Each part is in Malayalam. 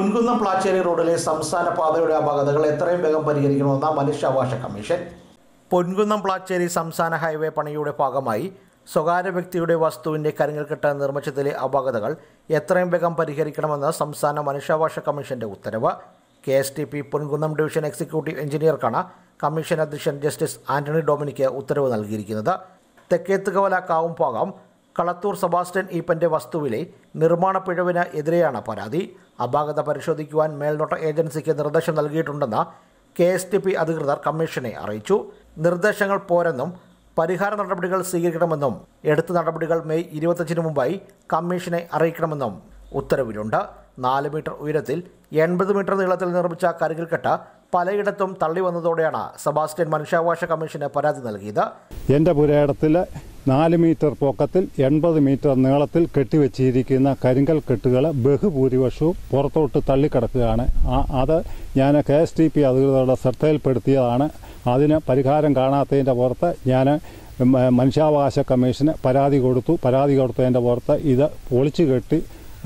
പൊൻകുന്നം പ്ലാച്ചേരി റോഡിലെ സംസ്ഥാന പാതയുടെ അപകടങ്ങൾ എത്രയും വേഗം പരിഹരിക്കണമെന്ന മനുഷ്യാവകാശ കമ്മീഷൻ പൊൻകുന്നം പ്ലാച്ചേരി സംസ്ഥാന ഹൈവേ പണിയുടെ ഭാഗമായി സ്വകാര്യ വ്യക്തിയുടെ വസ്തുവിന്റെ കരിങ്കൽക്കെട്ട് നിർമ്മിച്ചതിലെ അപാകതകൾ എത്രയും വേഗം പരിഹരിക്കണമെന്ന് സംസ്ഥാന മനുഷ്യാവകാശ കമ്മീഷന്റെ ഉത്തരവ് K S T P Ponkunnam division executive എഞ്ചിനീയർക്കാണ് കമ്മീഷൻ അധ്യക്ഷൻ ജസ്റ്റിസ് ആന്റണി ഡൊമിനിക്ക് ഉത്തരവ് നൽകിയിരിക്കുന്നത് തെക്കേത്തുകവല കാവുംപാകം കളത്തൂർ സെബാസ്റ്റ്യൻ ഈപ്പന്റെ വസ്തുവിലെ നിർമ്മാണ പിഴവിന് എതിരെയാണ് പരാതി അപാകത പരിശോധിക്കുവാൻ മേൽനോട്ട ഏജൻസിക്ക് നിർദ്ദേശം നൽകിയിട്ടുണ്ടെന്ന് കെ എസ് ടി പി അധികൃതർ കമ്മീഷനെ അറിയിച്ചു നിർദ്ദേശങ്ങൾ പോരെന്നും പരിഹാര നടപടികൾ സ്വീകരിക്കണമെന്നും എടുത്ത നടപടികൾ മെയ് ഇരുപത്തഞ്ചിന് മുമ്പായി കമ്മീഷനെ അറിയിക്കണമെന്നും ഉത്തരവിലുണ്ട് നാല് മീറ്റർ ഉയരത്തിൽ എൺപത് മീറ്റർ നീളത്തിൽ നിർമ്മിച്ച കരികൽക്കെട്ട് പലയിടത്തും തള്ളി വന്നതോടെയാണ് സെബാസ്റ്റ്യൻ മനുഷ്യാവകാശ കമ്മീഷന് പരാതി നൽകിയത് എൻ്റെ പുരയിടത്തിൽ നാല് മീറ്റർ പൊക്കത്തിൽ എൺപത് മീറ്റർ നീളത്തിൽ കെട്ടിവെച്ചിരിക്കുന്ന കരിങ്കൽ കെട്ടുകൾ ബഹുഭൂരിപക്ഷവും പുറത്തോട്ട് തള്ളിക്കിടക്കുകയാണ് ആ- അത് ഞാൻ കെ എസ് ടി പി അധികൃതരുടെ ശ്രദ്ധയിൽപ്പെടുത്തിയതാണ് അതിന് പരിഹാരം കാണാത്തതിൻ്റെ പുറത്ത് ഞാൻ മ- മനുഷ്യാവകാശ കമ്മീഷന് പരാതി കൊടുത്തു പരാതി കൊടുത്തതിൻ്റെ പുറത്ത് ഇത് പൊളിച്ചു കെട്ടി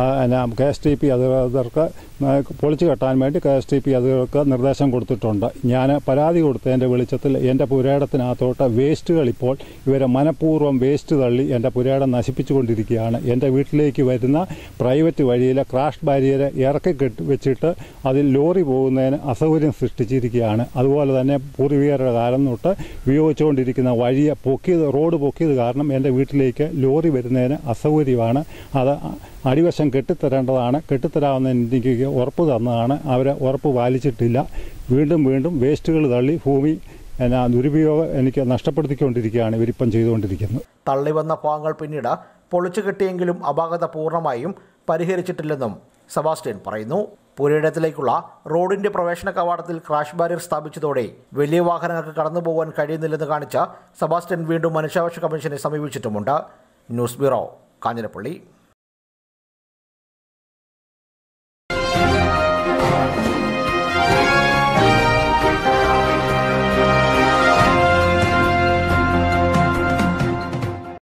കെ എസ് ടി പി അധികൃതർക്ക് ആ, പൊളിച്ചു കെട്ടാൻ വേണ്ടി കെ എസ് ടി പി അധികൃതർക്ക് നിർദ്ദേശം കൊടുത്തിട്ടുണ്ട് ഞാൻ പരാതി കൊടുത്തതിൻ്റെ വെളിച്ചത്തിൽ എൻ്റെ പുരയിടത്തിനകത്തോട്ട് വേസ്റ്റുകൾ ഇപ്പോൾ ഇവരെ മനഃപൂർവ്വം വേസ്റ്റ് തള്ളി എൻ്റെ പുരയിടം നശിപ്പിച്ചുകൊണ്ടിരിക്കുകയാണ് എൻ്റെ വീട്ടിലേക്ക് വരുന്ന പ്രൈവറ്റ് വഴിയിലെ ക്രാഷ് ബാരിയർ ഇറക്കി കെട്ടി വെച്ചിട്ട് അതിൽ ലോറി പോകുന്നതിന് അസൗകര്യം സൃഷ്ടിച്ചിരിക്കുകയാണ് അതുപോലെ തന്നെ പൂർവികരുടെ കാലം തൊട്ട് ഉപയോഗിച്ചുകൊണ്ടിരിക്കുന്ന വഴിയെ പൊക്കിയത് റോഡ് പൊക്കിയത് കാരണം എൻ്റെ വീട്ടിലേക്ക് ലോറി വരുന്നതിന് അസൗകര്യമാണ് അത് അടിവശം കെട്ടിത്തരേണ്ടതാണ് കെട്ടിത്തരാമെന്ന് എനിക്ക് ഉറപ്പ് തന്നതാണ് അവർ ഉറപ്പ് പാലിച്ചിട്ടില്ല വീണ്ടും വീണ്ടും വേസ്റ്റുകൾ തള്ളി ഭൂമി എന്നാ ദുരുപയോഗം എനിക്ക് നഷ്ടപ്പെടുത്തിക്കൊണ്ടിരിക്കുകയാണ് ഇവരിപ്പം ചെയ്തുകൊണ്ടിരിക്കുന്നത് തള്ളിവന്ന ഭാഗങ്ങൾ പിന്നീട് പൊളിച്ചു കെട്ടിയെങ്കിലും അപാകത പൂർണ്ണമായും പരിഹരിച്ചിട്ടില്ലെന്നും സെബാസ്റ്റ്യൻ പറയുന്നു പുരയിടത്തിലേക്കുള്ള റോഡിന്റെ പ്രവേശന കവാടത്തിൽ ക്രാഷ് ബാരിയർ സ്ഥാപിച്ചതോടെ വലിയ വാഹനങ്ങൾക്ക് കടന്നു പോകാൻ കഴിയുന്നില്ലെന്ന് കാണിച്ച സെബാസ്റ്റ്യൻ വീണ്ടും മനുഷ്യാവകാശ കമ്മീഷനെ സമീപിച്ചിട്ടുമുണ്ട് ന്യൂസ് ബ്യൂറോ കാഞ്ഞിരപ്പള്ളി